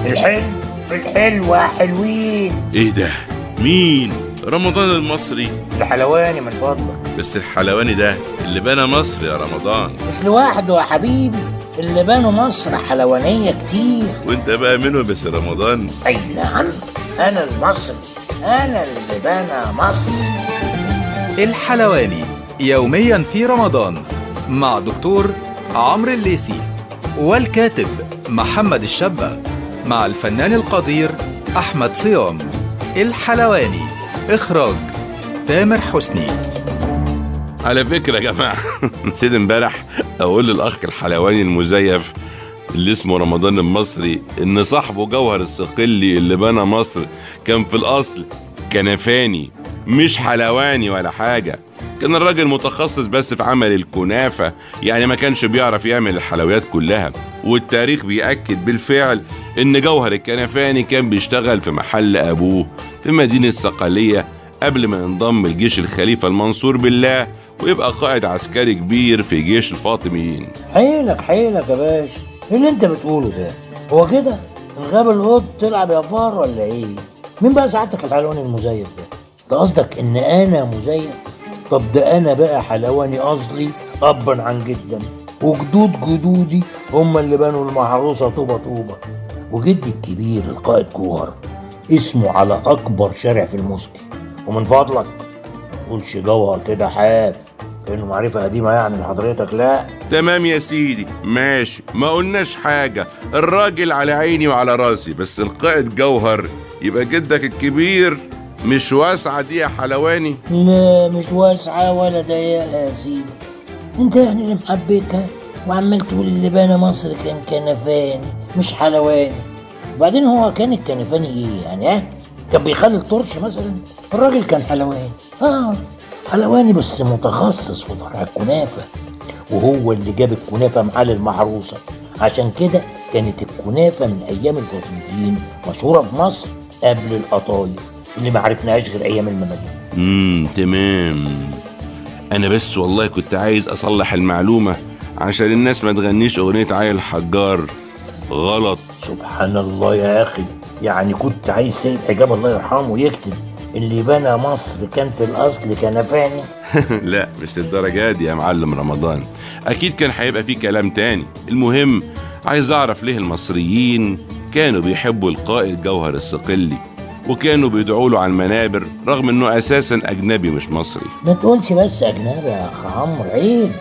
الحلو الحلوة حلوين ايه ده مين رمضان المصري الحلواني من فضلك بس الحلواني ده اللي بنى مصر يا رمضان مش لوحده يا حبيبي اللي بنوا مصر حلوانية كتير وانت بقى منهم بس رمضان أي نعم أنا المصري أنا اللي بنى مصر الحلواني يوميا في رمضان مع دكتور عمرو الليسي والكاتب محمد الشابة مع الفنان القدير أحمد صيام الحلواني إخراج تامر حسني على فكرة يا جماعة نسيت امبارح اقول للاخ الحلواني المزيف اللي اسمه رمضان المصري ان صاحبه جوهر الصقلي اللي بنى مصر كان في الاصل كنفاني مش حلواني ولا حاجة كان الراجل متخصص بس في عمل الكنافة يعني ما كانش بيعرف يعمل الحلويات كلها والتاريخ بيأكد بالفعل ان جوهر الكنفاني كان بيشتغل في محل ابوه في مدينة الصقلية قبل ما ينضم لجيش الخليفة المنصور بالله ويبقى قائد عسكري كبير في جيش الفاطميين حيلك حيلك يا باشا ايه اللي انت بتقوله ده هو كده الغاب القط تلعب يا فار ولا ايه مين بقى سعادتك الحلواني المزيف ده ده قصدك ان انا مزيف طب ده انا بقى حلواني اصلي ابا عن جدا وجدود جدودي هم اللي بنوا المحروسه طوبه طوبه وجدي الكبير القائد جوهر اسمه على اكبر شارع في المسكي ومن فضلك ما تقولش جوهر كده حاف كانه معرفه قديمه يعني لحضرتك لا تمام يا سيدي ماشي ما قلناش حاجة الراجل على عيني وعلى راسي بس القائد جوهر يبقى جدك الكبير مش واسعة دي يا حلواني لا مش واسعة ولا ضيقة يا سيدي انت يعني اللي محبكها وعمال تقول اللي بنى مصر كان كنفاني مش حلواني وبعدين هو كان الكنفاني ايه يعني ها كان بيخلي الطرش مثلا الراجل كان حلواني اه حلواني بس متخصص في فرع الكنافة وهو اللي جاب الكنافة معاه للمحروسة عشان كده كانت الكنافة من أيام الفاطميين مشهورة في مصر قبل القطايف اللي ما عرفناهاش غير أيام المماليك امم تمام انا بس والله كنت عايز اصلح المعلومة عشان الناس ما تغنيش اغنية عيل الحجار غلط سبحان الله يا أخي يعني كنت عايز سيد حجاب الله يرحمه يكتب اللي بنى مصر كان في الأصل كنفاني لا مش للدرجة دي يا معلم رمضان أكيد كان هيبقى فيه كلام تاني المهم عايز أعرف ليه المصريين كانوا بيحبوا القائد جوهر الصقلي وكانوا بيدعوا له على المنابر رغم انه اساسا اجنبي مش مصري ما تقولش بس أجنبي يا أخ عمرو عيب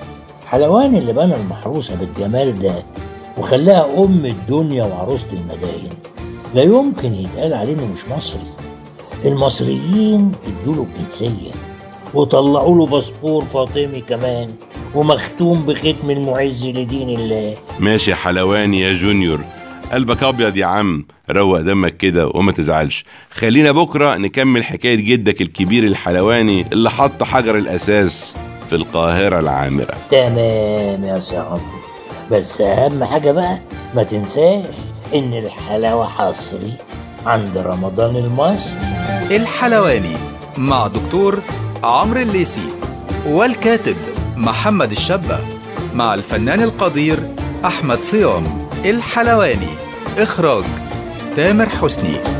حلوان اللي بنى المحروسة بالجمال ده وخلاها أم الدنيا وعروسة المداين لا يمكن يتقال عليه إنه مش مصري المصريين ادوله الجنسية وطلعوا له باسبور فاطمي كمان ومختوم بختم المعز لدين الله ماشي يا حلواني يا جونيور قلبك ابيض يا عم روق دمك كده وما تزعلش خلينا بكره نكمل حكايه جدك الكبير الحلواني اللي حط حجر الاساس في القاهره العامره تمام يا سي عمرو بس أهم حاجة بقى ما تنساش إن الحلاوة حصري عند رمضان المصري الحلواني مع دكتور عمرو الليسي والكاتب محمد الشابة مع الفنان القدير أحمد صيام الحلواني إخراج تامر حسني